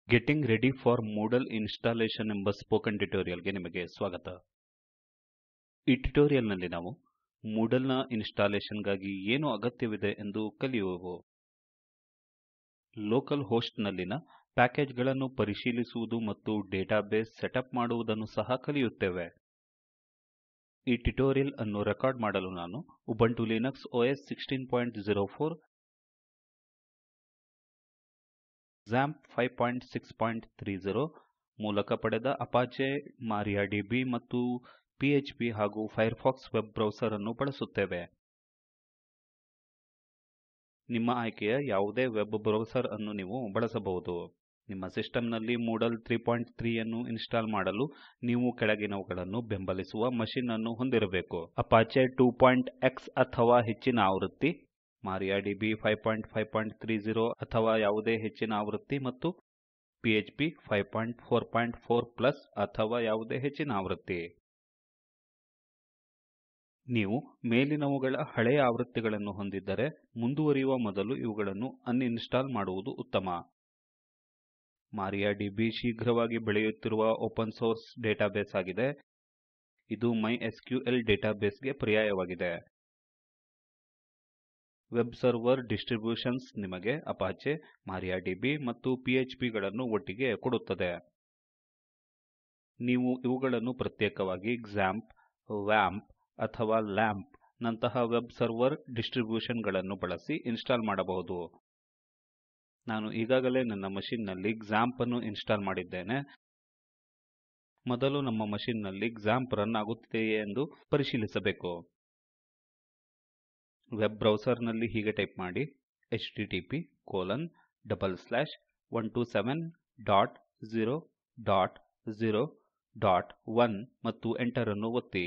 getting ready for Moodle installation ಎಂಬ spoken ಟ್ಯುಟೋರಿಯಲ್ಗೆ ನಿಮಗೆ ಸ್ವಾಗತ ಈ ಟ್ಯುಟೋರಿಯಲ್ನಲ್ಲಿ ನಾವು ಮೂಡಲ್ನ ಇನ್ಸ್ಟಾಲೇಷನ್ಗಾಗಿ ಏನು ಅಗತ್ಯವಿದೆ ಎಂದು ಕಲಿಯುವೆವು ಲೋಕಲ್ ಹೋಸ್ಟ್ನಲ್ಲಿನ ಪ್ಯಾಕೇಜ್ಗಳನ್ನು ಪರಿಶೀಲಿಸುವುದು ಮತ್ತು ಡೇಟಾಬೇಸ್ ಸೆಟಪ್ ಮಾಡುವುದನ್ನು ಸಹ ಕಲಿಯುತ್ತೇವೆ ಈ ಟ್ಯುಟೋರಿಯಲ್ ಅನ್ನು ರೆಕಾರ್ಡ್ ಮಾಡಲು ನಾನು ಉಬುಂಟು ಲಿನಕ್ಸ್ ಒಎಸ್ 1604 XAMPP 5630 ಮೂಲಕ ಪಡೆದ ಅಪಾಚೆ ಮಾರಿಯಾಡಿಬಿ ಮತ್ತು PHP ಹಾಗೂ ಫೈರ್ಫಾಕ್ಸ್ ವೆಬ್ ಬ್ರೌಸರ್ ಅನ್ನು ಬಳಸುತ್ತೇವೆ ನಿಮ್ಮ ಆಯ್ಕೆಯ ಯಾವುದೇ ವೆಬ್ ಬ್ರೌಸರ್ ಅನ್ನು ನೀವು ಬಳಸಬಹುದು ನಿಮ್ಮ ಸಿಸ್ಟಂನಲ್ಲಿ ಮೂಡಲ್ 3.3 ಅನ್ನು ಇನ್ಸ್ಟಾಲ್ ಮಾಡಲು ನೀವು ಕೆಳಗಿನವುಗಳನ್ನು ಬೆಂಬಲಿಸುವ ಮಷಿನ್ ಅನ್ನು ಹೊಂದಿರಬೇಕು ಅಪಾಚೆ 2.x ಅಥವಾ ಹೆಚ್ಚಿನ ಆವೃತ್ತಿ ಮಾರಿಯಾಡಿಬಿ 5530 ಅಥವಾ ಯಾವುದೇ ಹೆಚ್ಚಿನ ಆವೃತ್ತಿ ಮತ್ತು PHP 5.4.4 ಪ್ಲಸ್ ಅಥವಾ ಯಾವುದೇ ಹೆಚ್ಚಿನ ಆವೃತ್ತಿ ನೀವು ಮೇಲಿನವುಗಳ ಹಳೆಯ ಆವೃತ್ತಿಗಳನ್ನು ಹೊಂದಿದ್ದರೆ ಮುಂದುವರಿಯುವ ಮೊದಲು ಇವುಗಳನ್ನು ಅನ್ಇನ್ಸ್ಟಾಲ್ ಮಾಡುವುದು ಉತ್ತಮ ಮಾರಿಯಾಡಿಬಿ ಶೀಘ್ರವಾಗಿ ಬೆಳೆಯುತ್ತಿರುವ ಓಪನ್ ಸೋರ್ಸ್ ಡೇಟಾಬೇಸ್ ಆಗಿದೆ ಇದು MySQL ಡೇಟಾಬೇಸ್ ಗೆ ಪರ್ಯಾಯವಾಗಿದೆ ವೆಬ್ ಸರ್ವರ್ ಡಿಸ್ಟ್ರಿಬ್ಯೂಷನ್ಸ್ ನಿಮಗೆ ಅಪಾಚೆ ಮಾರಿಯಾಡಿಬಿ ಮತ್ತು PHP ಗಳನ್ನು ಒಟ್ಟಿಗೆ ಕೊಡುತ್ತದೆ ನೀವು ಇವುಗಳನ್ನು ಪ್ರತ್ಯೇಕವಾಗಿ XAMPP WAMP ಅಥವಾ LAMP ನಂತಹ ವೆಬ್ ಸರ್ವರ್ ಡಿಸ್ಟ್ರಿಬ್ಯೂಷನ್ ಗಳನ್ನು ಬಳಸಿ ಇನ್ಸ್ಟಾಲ್ ಮಾಡಬಹುದು ನಾನು ಈಗಾಗಲೇ ನನ್ನ ಮಷಿನ್ ನಲ್ಲಿ XAMPP ಅನ್ನು ಇನ್ಸ್ಟಾಲ್ ಮಾಡಿದ್ದೇನೆ ಮೊದಲು ನಮ್ಮ ಮಷಿನ್ ನಲ್ಲಿ XAMPP ರನ್ ಆಗುತ್ತಿದೆಯೇ ಎಂದು ಪರಿಶೀಲಿಸಬೇಕು ವೆಬ್ ಬ್ರೌಸರ್ ನಲ್ಲಿ ಹೀಗೆ ಟೈಪ್ ಮಾಡಿ http colon ಡಬಲ್ ಸ್ಲ್ಯಾಶ್ 127.0.0.1 ಮತ್ತು ಎಂಟರ್ ಅನ್ನು ಒತ್ತಿ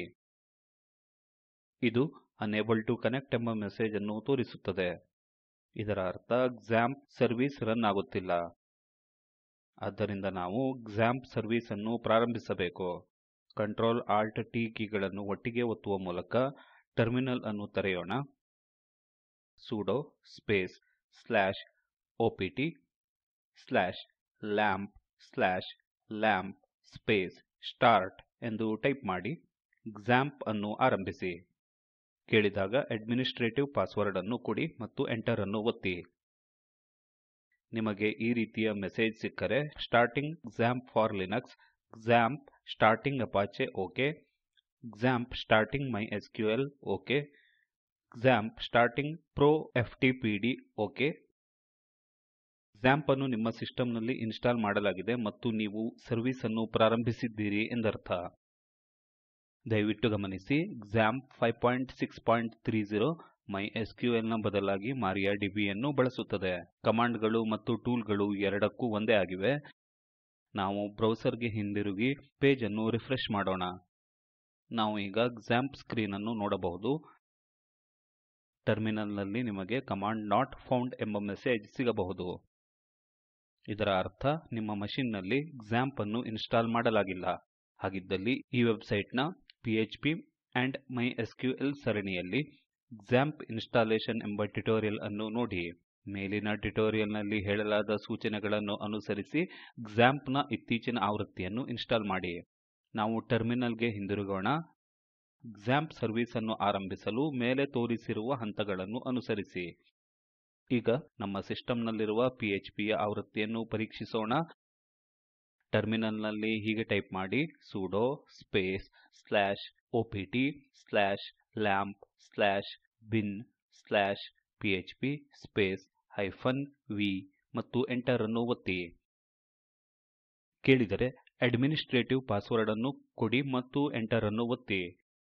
ಇದು ಅನೇಬಲ್ ಟು ಕನೆಕ್ಟ್ ಎಂಬ ಮೆಸೇಜ್ ಅನ್ನು ತೋರಿಸುತ್ತದೆ ಇದರ ಅರ್ಥ XAMPP ಸರ್ವಿಸ್ ರನ್ ಆಗುತ್ತಿಲ್ಲ ಆದ್ದರಿಂದ ನಾವು XAMPP ಸರ್ವಿಸ್ ಅನ್ನು ಪ್ರಾರಂಭಿಸಬೇಕು ಕಂಟ್ರೋಲ್ ಆಲ್ಟ್ T ಕೀಗಳನ್ನು ಒಟ್ಟಿಗೆ ಒತ್ತುವ ಮೂಲಕ ಟರ್ಮಿನಲ್ ಅನ್ನು ತೆರೆಯೋಣ sudo space slash opt slash lampp slash lampp space start ಎಂದು ಟೈಪ್ ಮಾಡಿ XAMPP ಅನ್ನು ಆರಂಭಿಸಿ ಕೇಳಿದಾಗ ಅಡ್ಮಿನಿಸ್ಟ್ರೇಟಿವ್ ಪಾಸ್ವರ್ಡ್ ಅನ್ನು ಕೊಡಿ ಮತ್ತು ಎಂಟರ್ ಅನ್ನು ಒತ್ತಿ ನಿಮಗೆ ಈ ರೀತಿಯ ಮೆಸೇಜ್ ಸಿಕ್ಕರೆ starting XAMPP for Linux XAMPP starting Apache ok XAMPP starting MySQL ok XAMPP starting pro FTPD ok XAMPP ಅನ್ನು ನಿಮ್ಮ ಸಿಸ್ಟಮ್ ನಲ್ಲಿ ಇನ್ಸ್ಟಾಲ್ ಮಾಡಲಾಗಿದೆ ಮತ್ತು ನೀವು ಸರ್ವಿಸ್ ಅನ್ನು ಪ್ರಾರಂಭಿಸಿದ್ದೀರಿ ಎಂದರ್ಥ ದಯವಿಟ್ಟು ಗಮನಿಸಿ XAMPP 5630 MySQL ನ ಬದಲಾಗಿ MariaDB ಯನ್ನು ಬಳಸುತ್ತದೆ ಕಮಾಂಡ್ ಗಳು ಮತ್ತು ಟೂಲ್ ಗಳು ಎರಡಕ್ಕೂ ಒಂದೇ ಆಗಿವೆ ನಾವು ಬ್ರೌಸರ್ ಗೆ ಹಿಂದಿರುಗಿ ಪೇಜ್ ಅನ್ನು ರಿಫ್ರೆಶ್ ಮಾಡೋಣ ನಾವು ಈಗ XAMPP ಸ್ಕ್ರೀನ್ ಅನ್ನು ನೋಡಬಹುದು ಟರ್ಮಿನಲ್ ನಲ್ಲಿ ನಿಮಗೆ ಕಮಾಂಡ್ ನಾಟ್ ಫೌಂಡ್ ಎಂಬ ಮೆಸೇಜ್ ಸಿಗಬಹುದು ಇದರ ಅರ್ಥ ನಿಮ್ಮ ಮಷಿನ್ ನಲ್ಲಿ XAMPP ಅನ್ನು ಇನ್ಸ್ಟಾಲ್ ಮಾಡಲಾಗಿಲ್ಲ ಹಾಗಿದ್ದಲ್ಲಿ ಈ ವೆಬ್ಸೈಟ್ ನ PHP and MySQL ಸರಣಿಯಲ್ಲಿ XAMPP ಇನ್ಸ್ಟಾಲೇಷನ್ ಎಂಬ ಟ್ಯುಟೋರಿಯಲ್ ಅನ್ನು ನೋಡಿ ಮೇಲಿನ ಟ್ಯುಟೋರಿಯಲ್ ನಲ್ಲಿ ಹೇಳಲಾದ ಸೂಚನೆಗಳನ್ನು ಅನುಸರಿಸಿ XAMPP ನ ಇತ್ತೀಚಿನ ಆವೃತ್ತಿಯನ್ನು ಇನ್ಸ್ಟಾಲ್ ಮಾಡಿ ನಾವು ಟರ್ಮಿನಲ್ ಗೆ ಹಿಂದಿರುಗೋಣ XAMPP ಸರ್ವಿಸ್ ಅನ್ನು ಆರಂಭಿಸಲು ಮೇಲೆ ತೋರಿಸಿರುವ ಹಂತಗಳನ್ನು ಅನುಸರಿಸಿ ಈಗ ನಮ್ಮ ಸಿಸ್ಟಮ್ ನಲ್ಲಿರುವ PHP ಯ ಆವೃತ್ತಿಯನ್ನು ಪರೀಕ್ಷಿಸೋಣ ಟರ್ಮಿನಲ್ ನಲ್ಲಿ ಹೀಗೆ ಟೈಪ್ ಮಾಡಿ sudo space slash opt slash lampp slash bin slash php space hyphen v ಮತ್ತು ಎಂಟರ್ ಅನ್ನು ಒತ್ತಿ ಕೇಳಿದರೆ ಅಡ್ಮಿನಿಸ್ಟ್ರೇಟಿವ್ ಪಾಸ್ವರ್ಡ್ ಅನ್ನು ಕೊಡಿ ಮತ್ತು ಎಂಟರ್ ಅನ್ನು ಒತ್ತಿ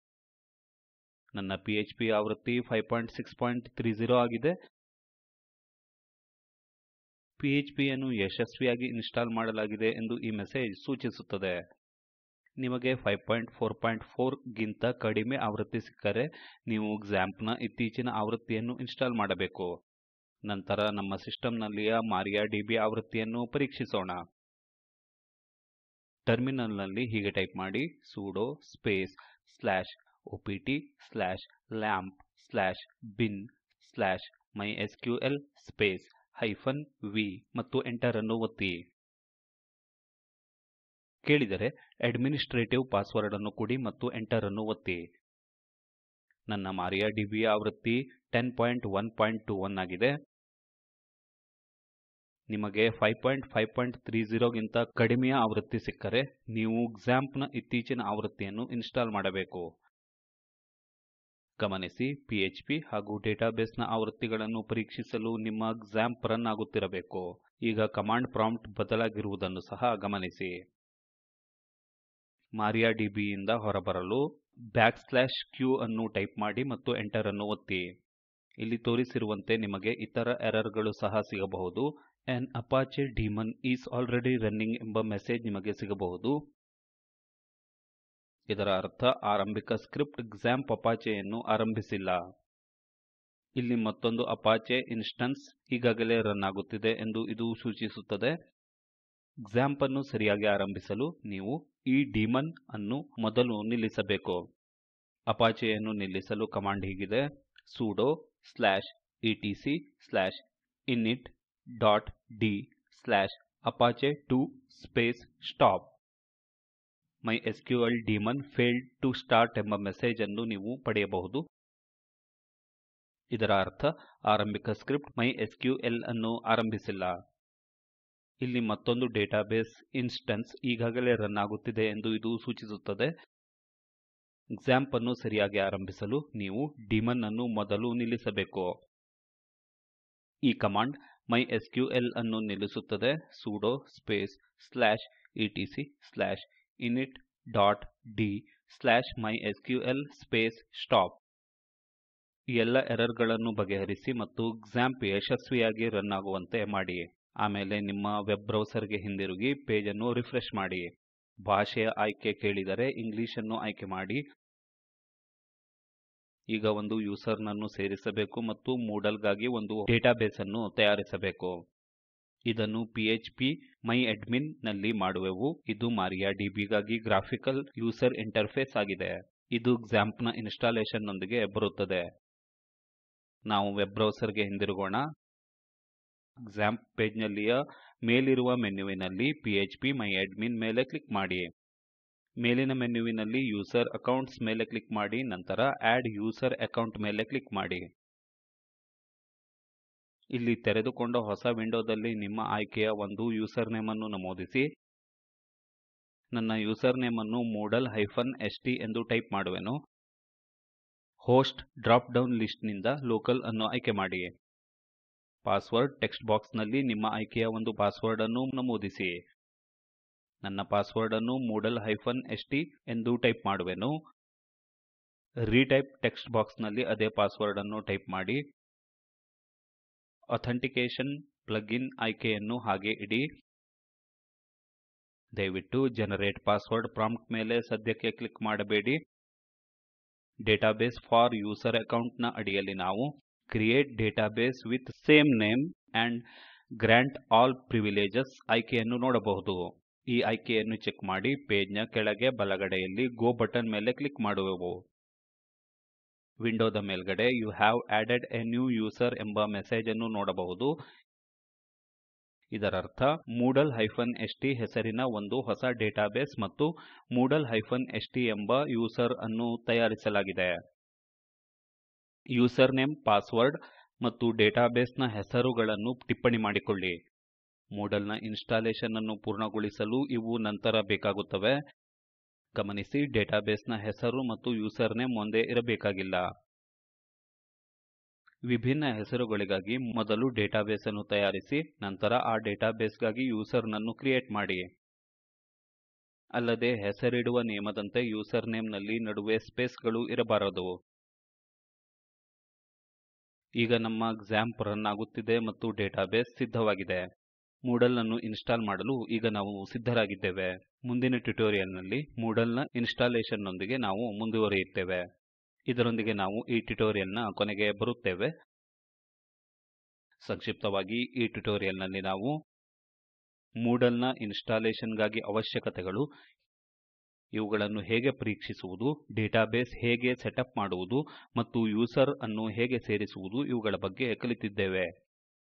ನನ್ನ PHP ಆವೃತ್ತಿ 5630 ಆಗಿದೆ PHP ಯನ್ನು ಯಶಸ್ವಿಯಾಗಿ ಇನ್ಸ್ಟಾಲ್ ಮಾಡಲಾಗಿದೆ ಎಂದು ಈ ಮೆಸೇಜ್ ಸೂಚಿಸುತ್ತದೆ ನಿಮಗೆ 5.4.4 ಗಿಂತ ಕಡಿಮೆ ಆವೃತ್ತಿ ಸಿಕ್ಕರೆ ನೀವು XAMPP ನ ಇತ್ತೀಚಿನ ಆವೃತ್ತಿಯನ್ನು ಇನ್ಸ್ಟಾಲ್ ಮಾಡಬೇಕು ನಂತರ ನಮ್ಮ ಸಿಸ್ಟಮ್ ನಲ್ಲಿಯ MariaDB ಆವೃತ್ತಿಯನ್ನು ಪರೀಕ್ಷಿಸೋಣ ಟರ್ಮಿನಲ್ ನಲ್ಲಿ ಹೀಗೆ ಟೈಪ್ ಮಾಡಿ sudo space slash opt slash lampp slash bin slash mysql space hyphen v ಮತ್ತು ಎಂಟರ್ ಅನ್ನು ಒತ್ತಿ ಕೇಳಿದರೆ ಅಡ್ಮಿನಿಸ್ಟ್ರೇಟಿವ್ ಪಾಸ್ವರ್ಡ್ ಅನ್ನು ಕೊಡಿ ಮತ್ತು ಎಂಟರ್ ಅನ್ನು ಒತ್ತಿ ನನ್ನ ಮಾರಿಯಾ ಡಿಬಿಯ ಆವೃತ್ತಿ 10.1.21 ಆಗಿದೆ ನಿಮಗೆ 5.5.30 ಗಿಂತ ಕಡಿಮೆಯ ಆವೃತ್ತಿ ಸಿಕ್ಕರೆ ನೀವು XAMPP ನ ಇತ್ತೀಚಿನ ಆವೃತ್ತಿಯನ್ನು ಇನ್ಸ್ಟಾಲ್ ಮಾಡಬೇಕು ಗಮನಿಸಿ ಪಿಎಚ್ಪಿ ಹಾಗೂ ಡೇಟಾಬೇಸ್ ನ ಆವೃತ್ತಿಗಳನ್ನು ಪರೀಕ್ಷಿಸಲು ನಿಮ್ಮ XAMPP ರನ್ ಆಗುತ್ತಿರಬೇಕು ಈಗ ಕಮಾಂಡ್ ಪ್ರಾಂಪ್ಟ್ ಬದಲಾಗಿರುವುದನ್ನು ಸಹ ಗಮನಿಸಿ MariaDB ಯಿಂದ ಹೊರಬರಲು ಬ್ಯಾಕ್ ಸ್ಲ್ಯಾಶ್ q ಅನ್ನು ಟೈಪ್ ಮಾಡಿ ಮತ್ತು ಎಂಟರ್ ಅನ್ನು ಒತ್ತಿ ಇಲ್ಲಿ ತೋರಿಸಿರುವಂತೆ ನಿಮಗೆ ಇತರ ಎರರ್ ಗಳು ಸಹ ಸಿಗಬಹುದು an Apache daemon is already running ಎಂಬ ಮೆಸೇಜ್ ನಿಮಗೆ ಸಿಗಬಹುದು ಇದರ ಅರ್ಥ ಆರಂಭಿಕ ಸ್ಕ್ರಿಪ್ಟ್ XAMPP ಅಪಾಚೆಯನ್ನು ಆರಂಭಿಸಿಲ್ಲ ಇಲ್ಲಿ ಮತ್ತೊಂದು ಅಪಾಚೆ ಇನ್ಸ್ಟನ್ಸ್ ಈಗಾಗಲೇ ರನ್ ಆಗುತ್ತಿದೆ ಎಂದು ಇದು ಸೂಚಿಸುತ್ತದೆ XAMPP ಅನ್ನು ಸರಿಯಾಗಿ ಆರಂಭಿಸಲು ನೀವು ಈ ಡೀಮನ್ ಅನ್ನು ಮೊದಲು ನಿಲ್ಲಿಸಬೇಕು ಅಪಾಚೆಯನ್ನು ನಿಲ್ಲಿಸಲು ಕಮಾಂಡ್ ಹೀಗಿದೆ sudo slash etc slash init dot d slash Apache 2 space stop MySQL daemon failed to start ಎಂಬ ಮೆಸೇಜ್ ಅನ್ನು ನೀವು ಪಡೆಯಬಹುದು ಇದರ ಅರ್ಥ ಆರಂಭಿಕ ಸ್ಕ್ರಿಪ್ಟ್ MySQL ಅನ್ನು ಆರಂಭಿಸಿಲ್ಲ ಇಲ್ಲಿ ಮತ್ತೊಂದು ಡೇಟಾಬೇಸ್ ಇನ್ಸ್ಟನ್ಸ್ ಈಗಾಗಲೇ ರನ್ ಆಗುತ್ತಿದೆ ಎಂದು ಇದು ಸೂಚಿಸುತ್ತದೆ XAMPP ಅನ್ನು ಸರಿಯಾಗಿ ಆರಂಭಿಸಲು ನೀವು ಡೀಮನ್ ಅನ್ನು ಮೊದಲು ನಿಲ್ಲಿಸಬೇಕು ಈ ಕಮಾಂಡ್ MySQL ಅನ್ನು ನಿಲ್ಲಿಸುತ್ತದೆ sudo space slash etc slash init dot d slash mysql space stop ಈ ಎಲ್ಲ ಎರರ್ ಗಳನ್ನು ಬಗೆಹರಿಸಿ ಮತ್ತು XAMPP ಯಶಸ್ವಿಯಾಗಿ ರನ್ ಆಗುವಂತೆ ಮಾಡಿ ಆಮೇಲೆ ನಿಮ್ಮ ವೆಬ್ ಬ್ರೌಸರ್ ಗೆ ಹಿಂದಿರುಗಿ ಪೇಜ್ ಅನ್ನು ರಿಫ್ರೆಶ್ ಮಾಡಿ ಭಾಷೆಯ ಆಯ್ಕೆ ಕೇಳಿದರೆ ಇಂಗ್ಲಿಷ್ ಅನ್ನು ಆಯ್ಕೆ ಮಾಡಿ ಈಗ ಒಂದು ಯೂಸರ್ ನನ್ನು ಸೇರಿಸಬೇಕು ಮತ್ತು ಮೂಡಲ್ ಗಾಗಿ ಒಂದು ಡೇಟಾಬೇಸ್ ಅನ್ನು ತಯಾರಿಸಬೇಕು ಇದನ್ನು php myadmin ನಲ್ಲಿ ಮಾಡುವೆವು ಇದು MariaDB ಗಾಗಿ ಗ್ರಾಫಿಕಲ್ ಯೂಸರ್ ಇಂಟರ್ಫೇಸ್ ಆಗಿದೆ ಇದು XAMPP ನ ಇನ್ಸ್ಟಾಲೇಷನ್ ನೊಂದಿಗೆ ಬರುತ್ತದೆ ನಾವು ವೆಬ್ ಬ್ರೌಸರ್ ಗೆ ಹಿಂದಿರುಗೋಣ XAMPP ಪೇಜ್ ನಲ್ಲಿಯ ಮೇಲಿರುವ ಮೆನ್ಯುವಿನಲ್ಲಿ php myadmin ಮೇಲೆ ಕ್ಲಿಕ್ ಮಾಡಿ ಮೇಲಿನ ಮೆನ್ಯುವಿನಲ್ಲಿ ಯೂಸರ್ ಅಕೌಂಟ್ಸ್ ಮೇಲೆ ಕ್ಲಿಕ್ ಮಾಡಿ ನಂತರ ಆಡ್ ಯೂಸರ್ ಅಕೌಂಟ್ ಮೇಲೆ ಕ್ಲಿಕ್ ಮಾಡಿ ಇಲ್ಲಿ ತೆರೆದುಕೊಂಡ ಹೊಸ ವಿಂಡೋದಲ್ಲಿ ನಿಮ್ಮ ಆಯ್ಕೆಯ ಒಂದು ಯೂಸರ್ ನೇಮ್ ಅನ್ನು ನಮೂದಿಸಿ ನನ್ನ ಯೂಸರ್ ನೇಮ್ ಅನ್ನು moodle st ಎಂದು ಟೈಪ್ ಮಾಡುವೆನು ಹೋಸ್ಟ್ ಡ್ರಾಪ್ ಡೌನ್ ಲಿಸ್ಟ್ ನಿಂದ ಲೋಕಲ್ ಅನ್ನು ಆಯ್ಕೆ ಮಾಡಿ ಪಾಸ್ವರ್ಡ್ ಟೆಕ್ಸ್ಟ್ ಬಾಕ್ಸ್ ನಲ್ಲಿ ನಿಮ್ಮ ಆಯ್ಕೆಯ ಒಂದು ಪಾಸ್ವರ್ಡ್ ಅನ್ನು ನಮೂದಿಸಿ ನನ್ನ ಪಾಸ್ವರ್ಡ್ ಅನ್ನು moodle st ಎಂದು ಟೈಪ್ ಮಾಡುವೆನು ರೀಟೈಪ್ ಟೆಕ್ಸ್ಟ್ ಬಾಕ್ಸ್ ನಲ್ಲಿ ಅದೇ ಪಾಸ್ವರ್ಡ್ ಅನ್ನು ಟೈಪ್ ಮಾಡಿ ಅಥೆಂಟಿಕೇಶನ್ ಪ್ಲಗ್ಇನ್ ಆಯ್ಕೆಯನ್ನು ಹಾಗೆ ಇಡಿ ದಯವಿಟ್ಟು ಜನರೇಟ್ ಪಾಸ್ವರ್ಡ್ ಪ್ರಾಂಪ್ಟ್ ಮೇಲೆ ಸದ್ಯಕ್ಕೆ ಕ್ಲಿಕ್ ಮಾಡಬೇಡಿ ಡೇಟಾಬೇಸ್ ಫಾರ್ ಯೂಸರ್ ಅಕೌಂಟ್ ನ ಅಡಿಯಲ್ಲಿ ನಾವು create database with same name and grant all privileges ಆಯ್ಕೆಯನ್ನು ನೋಡಬಹುದು ಈ ಆಯ್ಕೆಯನ್ನು ಚೆಕ್ ಮಾಡಿ ಪೇಜ್ ನ ಕೆಳಗೆ ಬಲಗಡೆಯಲ್ಲಿ ಗೋ ಬಟನ್ ಮೇಲೆ ಕ್ಲಿಕ್ ಮಾಡುವೆವು ವಿಂಡೋದ ಮೇಲ್ಗಡೆ you have added a new user ಎಂಬ ಮೆಸೇಜ್ ಅನ್ನು ನೋಡಬಹುದು ಇದರರ್ಥ moodle st ಹೆಸರಿನ ಒಂದು ಹೊಸ ಡೇಟಾಬೇಸ್ ಮತ್ತು moodle st ಎಂಬ ಯೂಸರ್ ಅನ್ನು ತಯಾರಿಸಲಾಗಿದೆ ಯೂಸರ್ ನೇಮ್ ಪಾಸ್ವರ್ಡ್ ಮತ್ತು ಡೇಟಾಬೇಸ್ ನ ಹೆಸರುಗಳನ್ನು ಟಿಪ್ಪಣಿ ಮಾಡಿಕೊಳ್ಳಿ ಮೂಡಲ್ ನ ಇನ್ಸ್ಟಾಲೇಷನ್ ಅನ್ನು ಪೂರ್ಣಗೊಳಿಸಲು ಇವು ನಂತರ ಬೇಕಾಗುತ್ತವೆ ಗಮನಿಸಿ ಡೇಟಾಬೇಸ್ ನ ಹೆಸರು ಮತ್ತು ಯೂಸರ್ ನೇಮ್ ಒಂದೇ ಇರಬೇಕಾಗಿಲ್ಲ ವಿಭಿನ್ನ ಹೆಸರುಗಳಿಗಾಗಿ ಮೊದಲು ಡೇಟಾಬೇಸ್ ಅನ್ನು ತಯಾರಿಸಿ ನಂತರ ಆ ಡೇಟಾಬೇಸ್ ಗಾಗಿ ಯೂಸರ್ ನನ್ನು ಕ್ರಿಯೇಟ್ ಮಾಡಿ ಅಲ್ಲದೆ ಹೆಸರಿಡುವ ನಿಯಮದಂತೆ ಯೂಸರ್ ನೇಮ್ ನಲ್ಲಿ ನಡುವೆ ಸ್ಪೇಸ್ ಗಳು ಇರಬಾರದು ಈಗ ನಮ್ಮ XAMPP ರನ್ ಆಗುತ್ತಿದೆ ಮತ್ತು ಡೇಟಾಬೇಸ್ ಸಿದ್ಧವಾಗಿದೆ ಮೂಡಲ್ ಅನ್ನು ಇನ್ಸ್ಟಾಲ್ ಮಾಡಲು ಈಗ ನಾವು ಸಿದ್ಧರಾಗಿದ್ದೇವೆ ಮುಂದಿನ ಟ್ಯುಟೋರಿಯಲ್ ನಲ್ಲಿ ಮೂಡಲ್ ನ ಇನ್ಸ್ಟಾಲೇಷನ್ ನೊಂದಿಗೆ ನಾವು ಮುಂದುವರಿಯುತ್ತೇವೆ ಇದರೊಂದಿಗೆ ನಾವು ಈ ಟ್ಯುಟೋರಿಯಲ್ ನ ಕೊನೆಗೆ ಬರುತ್ತೇವೆ ಸಂಕ್ಷಿಪ್ತವಾಗಿ ಈ ಟ್ಯುಟೋರಿಯಲ್ ನಲ್ಲಿ ನಾವು ಮೂಡಲ್ ನ ಇನ್ಸ್ಟಾಲೇಷನ್ ಗಾಗಿ ಅವಶ್ಯಕತೆಗಳು ಇವುಗಳನ್ನು ಹೇಗೆ ಪರೀಕ್ಷಿಸುವುದು ಡೇಟಾಬೇಸ್ ಹೇಗೆ ಸೆಟಪ್ ಮಾಡುವುದು ಮತ್ತು ಯೂಸರ್ ಅನ್ನು ಹೇಗೆ ಸೇರಿಸುವುದು ಇವುಗಳ ಬಗ್ಗೆ ಕಲಿತಿದ್ದೇವೆ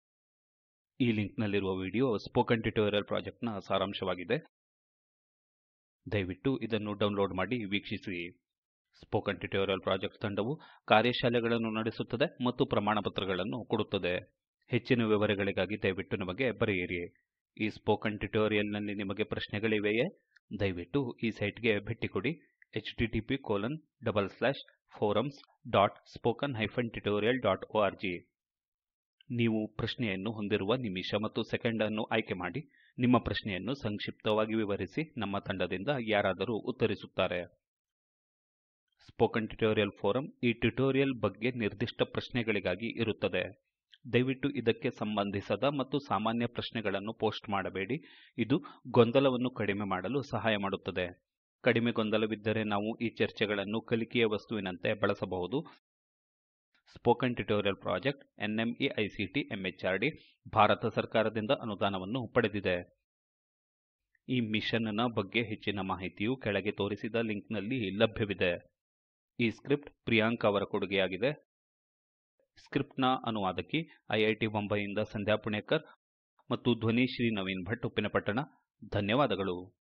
ಈ ಲಿಂಕ್ ನಲ್ಲಿರುವ ವಿಡಿಯೋ ಸ್ಪೋಕನ್ ಟ್ಯುಟೋರಿಯಲ್ ಪ್ರಾಜೆಕ್ಟ್ ನ ಸಾರಾಂಶವಾಗಿದೆ ದಯವಿಟ್ಟು ಇದನ್ನು ಡೌನ್ಲೋಡ್ ಮಾಡಿ ವೀಕ್ಷಿಸಿ ಸ್ಪೋಕನ್ ಟ್ಯುಟೋರಿಯಲ್ ಪ್ರಾಜೆಕ್ಟ್ ತಂಡವು ಕಾರ್ಯಶಾಲೆಗಳನ್ನು ನಡೆಸುತ್ತದೆ ಮತ್ತು ಪ್ರಮಾಣಪತ್ರಗಳನ್ನು ಕೊಡುತ್ತದೆ ಹೆಚ್ಚಿನ ವಿವರಗಳಿಗಾಗಿ ದಯವಿಟ್ಟು ನಮಗೆ ಬರೆಯಿರಿ ಈ ಸ್ಪೋಕನ್ ಟ್ಯುಟೋರಿಯಲ್ನಲ್ಲಿ ನಿಮಗೆ ಪ್ರಶ್ನೆಗಳಿವೆಯೇ ದಯವಿಟ್ಟು ಈ ಸೈಟ್ಗೆ ಭೇಟಿ ಕೊಡಿ http colon double slash forums dot spoken hyphen tutorial dot org ನೀವು ಪ್ರಶ್ನೆಯನ್ನು ಹೊಂದಿರುವ ನಿಮಿಷ ಮತ್ತು ಸೆಕೆಂಡ್ ಅನ್ನು ಆಯ್ಕೆ ಮಾಡಿ ನಿಮ್ಮ ಪ್ರಶ್ನೆಯನ್ನು ಸಂಕ್ಷಿಪ್ತವಾಗಿ ವಿವರಿಸಿ ನಮ್ಮ ತಂಡದಿಂದ ಯಾರಾದರೂ ಉತ್ತರಿಸುತ್ತಾರೆ ಸ್ಪೋಕನ್ ಟ್ಯುಟೋರಿಯಲ್ ಫೋರಂ ಈ ಟ್ಯುಟೋರಿಯಲ್ ಬಗ್ಗೆ ನಿರ್ದಿಷ್ಟ ಪ್ರಶ್ನೆಗಳಿಗಾಗಿ ಇರುತ್ತದೆ ದಯವಿಟ್ಟು ಇದಕ್ಕೆ ಸಂಬಂಧಿಸದ ಮತ್ತು ಸಾಮಾನ್ಯ ಪ್ರಶ್ನೆಗಳನ್ನು ಪೋಸ್ಟ್ ಮಾಡಬೇಡಿ ಇದು ಗೊಂದಲವನ್ನು ಕಡಿಮೆ ಮಾಡಲು ಸಹಾಯ ಮಾಡುತ್ತದೆ ಕಡಿಮೆ ಗೊಂದಲವಿದ್ದರೆ ನಾವು ಈ ಚರ್ಚೆಗಳನ್ನು ಕಲಿಕೆಯ ವಸ್ತುವಿನಂತೆ ಬಳಸಬಹುದು spoken tutorial project NMEICT MHRD ಭಾರತ ಸರ್ಕಾರದಿಂದ ಅನುದಾನವನ್ನು ಪಡೆದಿದೆ ಈ ಮಿಷನ್ ನ ಬಗ್ಗೆ ಹೆಚ್ಚಿನ ಮಾಹಿತಿಯು ಕೆಳಗೆ ತೋರಿಸಿದ ಲಿಂಕ್ನಲ್ಲಿ ಲಭ್ಯವಿದೆ ಈ ಸ್ಕ್ರಿಪ್ಟ್ ಪ್ರಿಯಾಂಕ್ ಅವರ ಕೊಡುಗೆಯಾಗಿದೆ ಸ್ಕ್ರಿಪ್ಟ್ನ ಅನುವಾದಕಿ ಐಐಟಿ ಮುಂಬೈಯಿಂದ ಸಂಧ್ಯಾ ಪುಣೇಕರ್ ಮತ್ತು ಧ್ವನಿ ಶ್ರೀ ನವೀನ್ ಭಟ್ ಉಪ್ಪಿನಪಟ್ಟಣ ಧನ್ಯವಾದಗಳು